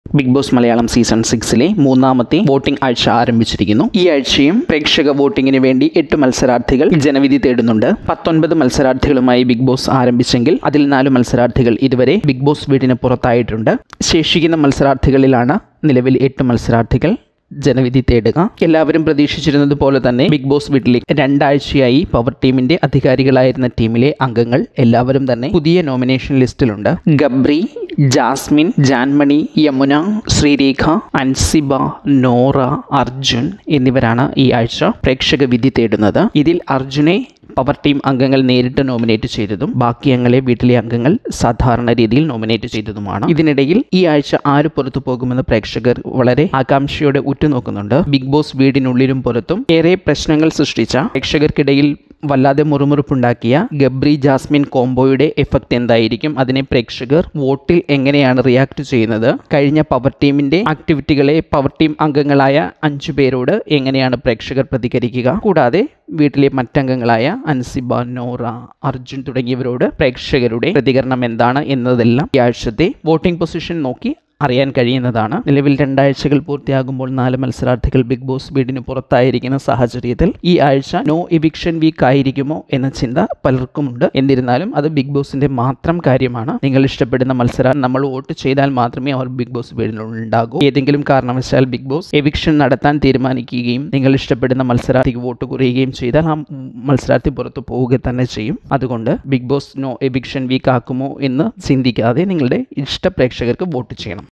big Boss Malayalam season സിക്സിലെ മൂന്നാമത്തെ voting ആഴ്ച ആരംഭിച്ചിരിക്കുന്നു ഈ ആഴ്ചയും പ്രേക്ഷക വോട്ടിങ്ങിന് വേണ്ടി എട്ട് മത്സരാർത്ഥികൾ ജനവിധി തേടുന്നുണ്ട് പത്തൊൻപത് മത്സരാർത്ഥികളുമായി ബിഗ് ബോസ് ആരംഭിച്ചെങ്കിൽ അതിൽ നാല് മത്സരാർത്ഥികൾ ഇതുവരെ ബിഗ് ബോസ് വീടിന് പുറത്തായിട്ടുണ്ട് ശേഷിക്കുന്ന മത്സരാർത്ഥികളിലാണ് നിലവിൽ എട്ട് മത്സരാർത്ഥികൾ ജനവിധി തേടുക എല്ലാവരും പ്രതീക്ഷിച്ചിരുന്നത് പോലെ തന്നെ ബിഗ് ബോസ് വീട്ടിലെ രണ്ടാഴ്ചയായി പവർ ടീമിന്റെ അധികാരികളായിരുന്ന ടീമിലെ അംഗങ്ങൾ എല്ലാവരും തന്നെ പുതിയ നോമിനേഷൻ ലിസ്റ്റിലുണ്ട് ഗബ്രി ജാസ്മിൻ ജാൻമണി യമുന ശ്രീരേഖ അൻസിബ നോറ അർജുൻ എന്നിവരാണ് ഈ ആഴ്ച പ്രേക്ഷക വിധി തേടുന്നത് ഇതിൽ അർജുനെ പവർ ടീം അംഗങ്ങൾ നേരിട്ട് നോമിനേറ്റ് ചെയ്തതും ബാക്കി അംഗങ്ങളെ വീട്ടിലെ അംഗങ്ങൾ സാധാരണ രീതിയിൽ നോമിനേറ്റ് ചെയ്തതുമാണ് ഇതിനിടയിൽ ഈ ആഴ്ച ആര് പുറത്തു പോകുമെന്ന് പ്രേക്ഷകർ വളരെ ആകാംക്ഷയോടെ ഉറ്റുനോക്കുന്നുണ്ട് ബിഗ് ബോസ് വീടിനുള്ളിലും പുറത്തും ഏറെ പ്രശ്നങ്ങൾ സൃഷ്ടിച്ച പ്രേക്ഷകർക്കിടയിൽ വല്ലാതെ മുറുമുറുപ്പുണ്ടാക്കിയ ഗബ്രി ജാസ്മിൻ കോംബോയുടെ എഫക്റ്റ് എന്തായിരിക്കും അതിനെ പ്രേക്ഷകർ വോട്ടിൽ എങ്ങനെയാണ് റിയാക്ട് ചെയ്യുന്നത് കഴിഞ്ഞ പവർ ടീമിന്റെ ആക്ടിവിറ്റികളെ പവർ ടീം അംഗങ്ങളായ അഞ്ചു പേരോട് എങ്ങനെയാണ് പ്രേക്ഷകർ പ്രതികരിക്കുക കൂടാതെ വീട്ടിലെ മറ്റംഗങ്ങളായ അൻസിബ നോറ അർജുൻ തുടങ്ങിയവരോട് പ്രേക്ഷകരുടെ പ്രതികരണം എന്താണ് എന്നതെല്ലാം ഈ ആഴ്ചത്തെ വോട്ടിംഗ് പൊസിഷൻ നോക്കി അറിയാൻ കഴിയുന്നതാണ് നിലവിൽ രണ്ടാഴ്ചകൾ പൂർത്തിയാകുമ്പോൾ നാല് മത്സരാർത്ഥികൾ ബിഗ് ബോസ് വീടിന് പുറത്തായിരിക്കുന്ന സാഹചര്യത്തിൽ ഈ ആഴ്ച നോ എവിക്ഷൻ വീക്ക് ആയിരിക്കുമോ എന്ന ചിന്ത പലർക്കുമുണ്ട് എന്നിരുന്നാലും അത് ബിഗ് ബോസിന്റെ മാത്രം കാര്യമാണ് നിങ്ങൾ ഇഷ്ടപ്പെടുന്ന മത്സരം നമ്മൾ വോട്ട് ചെയ്താൽ മാത്രമേ അവർ ബിഗ് ബോസ് വീടിനുള്ളിൽ ഉണ്ടാകൂ ഏതെങ്കിലും കാരണവശാൽ ബിഗ് ബോസ് എവിക്ഷൻ നടത്താൻ തീരുമാനിക്കുകയും നിങ്ങൾ ഇഷ്ടപ്പെടുന്ന മത്സരാർത്ഥിക്ക് വോട്ട് കുറയുകയും ചെയ്താൽ ആ മത്സരാർത്ഥി പുറത്തു പോവുക തന്നെ ചെയ്യും അതുകൊണ്ട് Big Boss no eviction week ആക്കുമോ എന്ന് ചിന്തിക്കാതെ നിങ്ങളുടെ ഇഷ്ട പ്രേക്ഷകർക്ക് വോട്ട് ചെയ്യണം